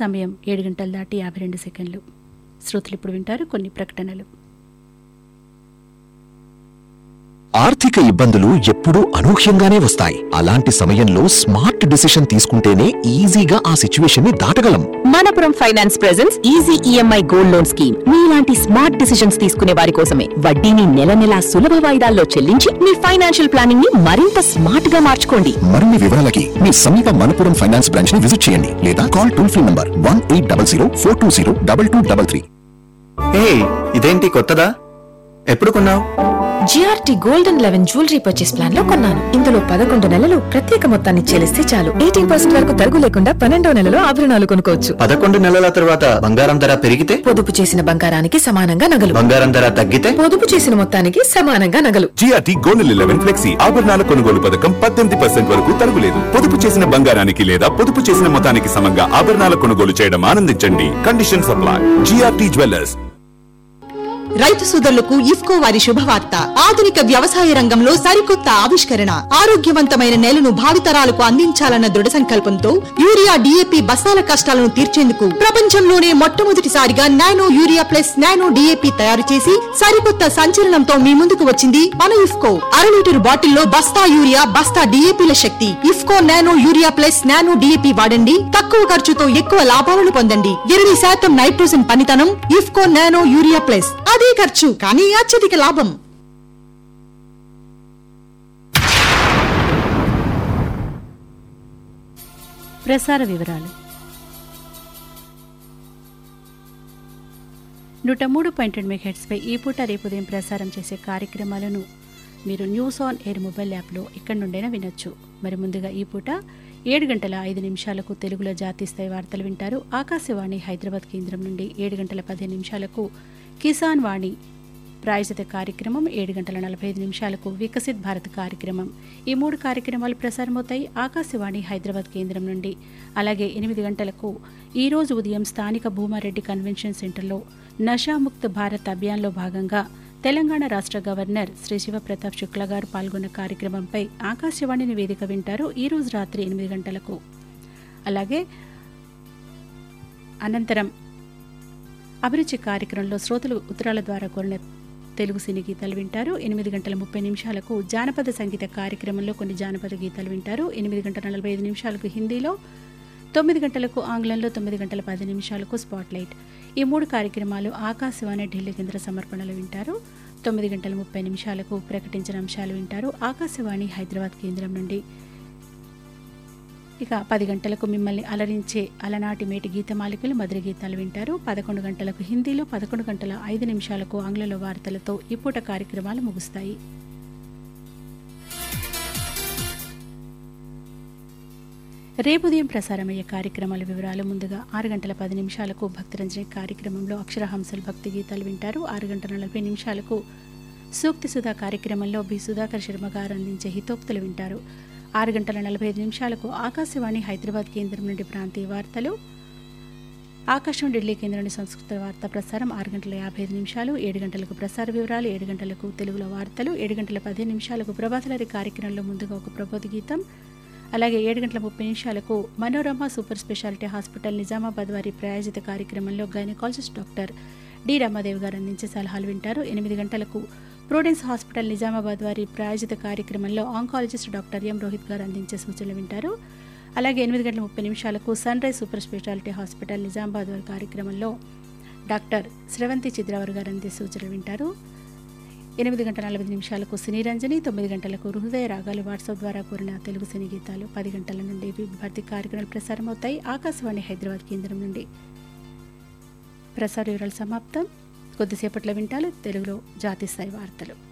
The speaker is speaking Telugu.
సమయం ఏడు గంటలు దాటి యాభై రెండు సెకండ్లు శ్రోతలు ఇప్పుడు వింటారు కొన్ని ప్రకటనలు ఆర్థిక ఇబ్బందులు ఎప్పుడూ అనూహ్యంగానే వస్తాయి అలాంటి సమయంలో స్మార్ట్ డిసిషన్ తీసుకుంటేనే ఈజీగా ఆ సిచ్యువేషన్ ని దాటగలం Manappuram finance presents easy EMI gold loan scheme మీలాంటి స్మార్ట్ డిసిషన్స్ తీసుకునే వారి కోసమే వడ్డీని నెల నెలా సులభ వాయిదాల్లో చెల్లించి మీ ఫైనాన్షియల్ ప్లానింగ్ ని మరింత స్మార్ట్ గా మార్చుకోండి మరిన్ని వివరాలకి మీ సమీప మనపురం ఫైనాన్స్ బ్రాంచ్ ని విజిట్ చేయండి లేదా call toll free number one eight double zero four two zero double two double three ఏ ఇదేంటి కొత్తదా ఎప్పుడు కొన్నావు GRT golden eleven jewellery purchase plan లో కొన్నాను ఇందులో పదకొండు నెలలు ప్రత్యేక మొత్తాన్ని చెల్లిస్తే చాలు ఎయిటీన్ పర్సెంట్ వరకు తరుగు లేకుండా పన్నెండో నెలలో ఆభరణాలు కొనుక్కోవచ్చు పదకొండు నెలల తర్వాత బంగారం ధర పెరిగితే పొదుపు చేసిన బంగారానికి సమానంగా నగలు బంగారం ధర తగ్గితే పొదుపు చేసిన మొత్తానికి సమానంగా నగలు జిఆర్టీ గోల్డ్ లెవెన్ ఫ్లెక్సీ ఆభరణాల కొనుగోలు పథకం పద్దెనిమిది పర్సెంట్ వరకు తరుగులేదు పొదుపు చేసిన బంగారానికి లేదా పొదుపు చేసిన మొత్తానికి సమంగా ఆభరణాల కొనుగోలు చేయడం ఆనందించండి కండిషన్ సప్లై జిఆర్టీ జ్యువెలర్స్ రైతు సోదరులకు ఇఫ్కో వారి శుభవార్త ఆధునిక వ్యవసాయ రంగంలో సరికొత్త ఆవిష్కరణ ఆరోగ్యవంతమైన నేలను భావితరాలకు అందించాలన్న దృఢ సంకల్పంతో యూరియా డిఏపి బస్తాల కష్టాలను తీర్చేందుకు ప్రపంచంలోనే మొట్టమొదటిసారిగా nano urea plus nano DAP తయారు చేసి సరికొత్త సంచలనంతో మీ ముందుకు వచ్చింది మన ఇఫ్కో అర లీటర్ బాటిల్లో బస్తా యూరియా బస్తా డిఏపిల శక్తి IFFCO nano urea plus nano DAP వాడండి తక్కువ ఖర్చుతో ఎక్కువ లాభాలను పొందండి ఇరవై శాతం నైట్రోజన్ పనితనం ఇఫ్కో నానో యూరియా ప్లస్ అదే ఖర్చు కానీ అత్యధిక లాభం ప్రసార వివరాలు నూట మూడు పాయింట్ రెండు మెగాహెట్స్పై ఈ పూట రేపు ఉదయం ప్రసారం చేసే కార్యక్రమాలను మీరు న్యూస్ ఆన్ ఎయిర్ మొబైల్ యాప్లో ఎక్కడి నుండైనా వినొచ్చు మరి ముందుగా ఈ పూట ఏడు గంటల ఐదు నిమిషాలకు తెలుగులో జాతీయ స్థాయి వార్తలు వింటారు ఆకాశవాణి హైదరాబాద్ కేంద్రం నుండి ఏడు గంటల పదిహేను నిమిషాలకు కిసాన్ వాణి ప్రాయజిత కార్యక్రమం ఏడు గంటల నలభై ఐదు నిమిషాలకు వికసిత్ భారత్ కార్యక్రమం ఈ మూడు కార్యక్రమాలు ప్రసారమవుతాయి ఆకాశవాణి హైదరాబాద్ కేంద్రం నుండి అలాగే ఎనిమిది గంటలకు ఈ రోజు ఉదయం స్థానిక భూమారెడ్డి కన్వెన్షన్ సెంటర్లో నషాముక్త భారత్ అభియాన్లో భాగంగా తెలంగాణ రాష్ట్ర గవర్నర్ శ్రీ శివప్రతాప్ శుక్లా గారు పాల్గొన్న కార్యక్రమంపై ఆకాశవాణి నివేదిక వింటారు ఈ రోజు రాత్రి ఎనిమిది గంటలకు అలాగే అనంతరం అభిరుచి కార్యక్రమంలో శ్రోతలు ఉత్తరాల ద్వారా కోరిన తెలుగు సినీ గీతాలు వింటారు ఎనిమిది గంటల ముప్పై నిమిషాలకు జానపద సంగీత కార్యక్రమంలో కొన్ని జానపద గీతాలు వింటారు ఎనిమిది గంటల నలభై ఐదు నిమిషాలకు హిందీలో తొమ్మిది గంటలకు ఆంగ్లంలో తొమ్మిది గంటల పది నిమిషాలకు స్పాట్లైట్ ఈ మూడు కార్యక్రమాలు ఆకాశవాణి ఢిల్లీ కేంద్ర సమర్పణలు వింటారు తొమ్మిది గంటల ముప్పై నిమిషాలకు ప్రకటించిన అంశాలు వింటారు ఆకాశవాణి హైదరాబాద్ కేంద్రం నుండి ఇక పది గంటలకు మిమ్మల్ని అలరించే అలనాటి మేటి గీతమాలికలు మధుర గీతాలు వింటారు పదకొండు గంటలకు హిందీలో పదకొండు గంటల ఐదు నిమిషాలకు ఆంగ్లంలో వార్తలతో ఈ పూట కార్యక్రమాలు ముగుస్తాయి రేపు ఉదయం ప్రసారమయ్యే కార్యక్రమాల వివరాలు ముందుగా ఆరు గంటల పది నిమిషాలకు భక్తిరంజని కార్యక్రమంలో అక్షరహంసలు భక్తి గీతాలు వింటారు ఆరు గంటల నలభై నిమిషాలకు సూక్తి సుధా కార్యక్రమంలో బి సుధాకర్ శర్మ గారు అందించే హితోక్తులు వింటారు ఆరు గంటల నలభై ఐదు నిమిషాలకు ఆకాశవాణి హైదరాబాద్ కేంద్రం నుండి ప్రాంతీయ వార్తలు ఆకాశం ఢిల్లీ కేంద్రంలోని సంస్కృత వార్తా ప్రసారం ఆరు గంటల యాభై ఐదు నిమిషాలు ఏడు గంటలకు ప్రసార వివరాలు ఏడు గంటలకు తెలుగులో వార్తలు ఏడు గంటల పదిహేను నిమిషాలకు ప్రభాతలరి కార్యక్రమంలో ముందుగా ఒక ప్రబోధ గీతం అలాగే ఏడు గంటల ముప్పై నిమిషాలకు Manorama super specialty hospital Nizamabad వారి ప్రాయోజిత కార్యక్రమంలో గైనకాలజిస్ట్ డాక్టర్ డి రమాదేవి గారు అందించే సలహాలు వింటారు ఎనిమిది గంటలకు ప్రోడెన్స్ హాస్పిటల్ నిజామాబాద్ వారి ప్రాయోజిత కార్యక్రమంలో ఆంకాలజిస్ట్ డాక్టర్ ఎం రోహిత్ గారు అందించే సూచనలు వింటారు అలాగే ఎనిమిది గంటల ముప్పై నిమిషాలకు sun super specialty hospital Nizamabad వారి కార్యక్రమంలో డాక్టర్ స్రవంతి చిద్రావర్ గారు అందించే సూచనలు వింటారు ఎనిమిది గంటల నలభై నిమిషాలకు సినీ రంజని తొమ్మిది గంటలకు హృదయ రాగాలు వాట్సాప్ ద్వారా కూరిన తెలుగు సినీ గీతాలు పది గంటల నుండి విభర్తి కార్యక్రమాలు ప్రసారం అవుతాయి ఆకాశవాణి హైదరాబాద్ కేంద్రం నుండి ప్రసార వివరాలు సమాప్తం కొద్దిసేపట్లో వింటాలు తెలుగులో జాతీయ స్థాయి వార్తలు